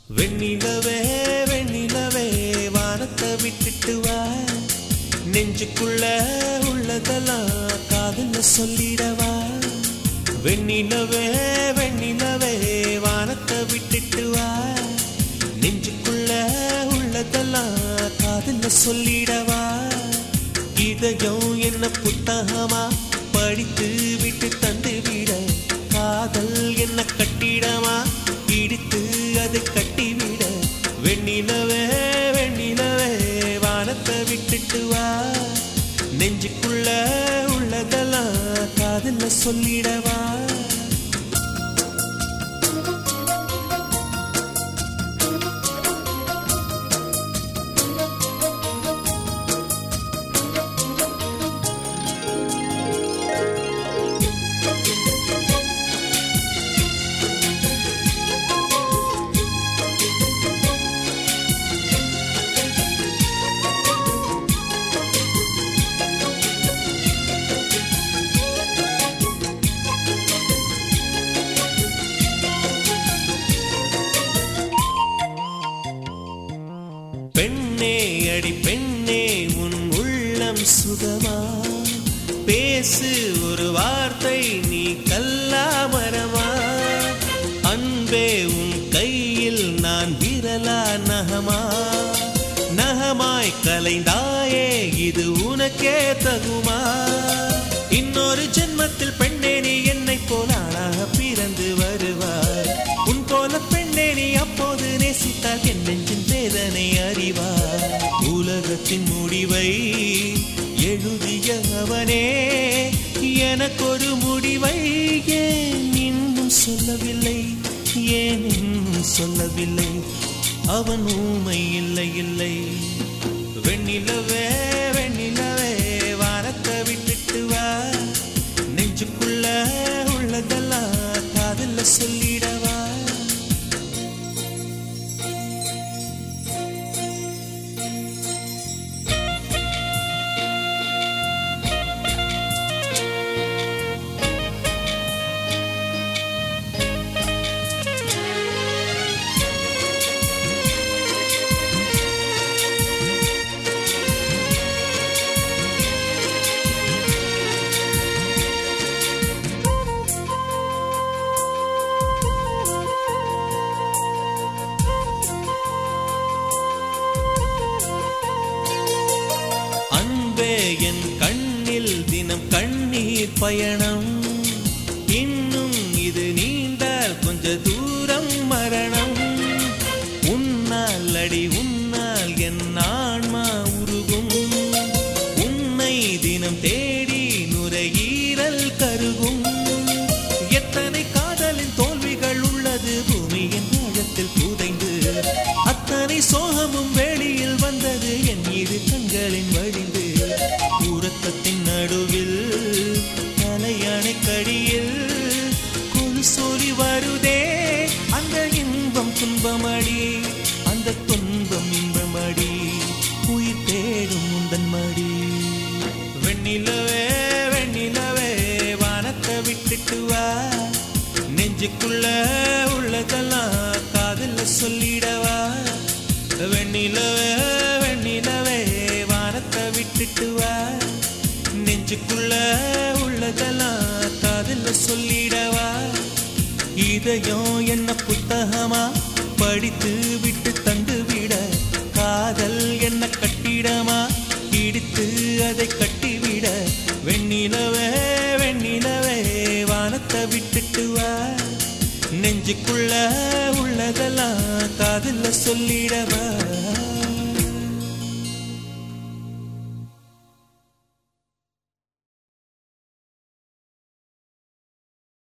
வெண்ணிலவே வெண்ணிலவே வானத்தை விட்டுட்டு வா நெஞ்சுக்குள்ள உள்ளதெல்லாம் காதல சொல்லிடவா வெண்ணிலவே வெண்ணிலவே வானத்தை விட்டுட்டு வா நெஞ்சுக்குள்ள உள்ளதெல்லாம் காதல சொல்லிடவா இதயம் என்ன புத்தகமா படித்து விட்டு தந்து விட காதல் என்ன கட்டிடமா இடித்து அதை கட்டிவிட வெண்ணிலவே வெண்ணிலவே வானத்தை விட்டுட்டு வா நெஞ்சுக்குள்ள உள்ளதெல்லாம் காதல்ல சொல்லிடவா பெண்ணே அடி பெண்ணே உன் உள்ளம் சுகமா பேசு ஒரு வார்த்தை நீ கல்லாமரமா அன்பே உன் கையில் நான் விரலா நகமா நகமாய் கலைந்தாயே இது உனக்கே தகுமா இன்னொரு ஜென்மத்தில் பெண்ணே நீ என்னை போல ஆளாக பிறந்து வருவாய் உன் போல பெண்ணே நீ அப்போது நேசித்தால் என் நெஞ்சின் வேதனை அறிவார் உலகத்தின் முடிவை எழுதிய அவனே எனக்கொரு முடிவை ஏன் இன்னும் சொல்லவில்லை ஏன் இன்னும் சொல்லவில்லை அவன் ஊமை இல்லை இல்லை வெண்ணிலவே வெண்ணிலவே வானத்தை விட்டுட்டு வா நெஞ்சுக்குள்ள உள்ளதெல்லாம் காதல்ல சொல்லிடவா அன்பே என் கண்ணில் தினம் கண்ணீர் பயணம் இன்னும் இது நீண்டால் கொஞ்ச தூரம் மரணம் உன்னால் அடி உன்னால் என் ஆன்மா உருகும் உன்னை தினம் தேடி நுரையீரல் கருகும் எத்தனை காதலின் தோல்விகள் உள்ளது பூமியின் ஆழத்தில் புதைந்து அத்தனை சோகமும் வெளியில் வந்தது என் இரு கண்களின் வழிந்து உறக்கத்தின் நடுவில் தலையணை கடியில் கொலு சொல்லி வருதே அந்த இன்பம் துன்பமடி அந்த துன்பம் இன்பமடி உயிர் தேடும் உந்தன் மடி வெண்ணிலவே வெண்ணிலவே வானத்தை விட்டுட்டு வா நெஞ்சுக்குள்ள உள்ளதெல்லாம் காதல்ல சொல்லிடவா வெண்ணிலவே வெண்ணிலவே வானத்தை விட்டுட்டு வா நெஞ்சுக்குள்ள உள்ளதெல்லாம் காதல்ல சொல்லிடவா இதயம் என்ன புத்தகமா படித்து விட்டு தந்து விட காதல் என்ன கட்டிடமா இடித்து அதை கட்டிவிட வெண்ணிலவே வெண்ணிலவே வானத்தை விட்டுட்டு வா நெஞ்சுக்குள்ள உள்ளத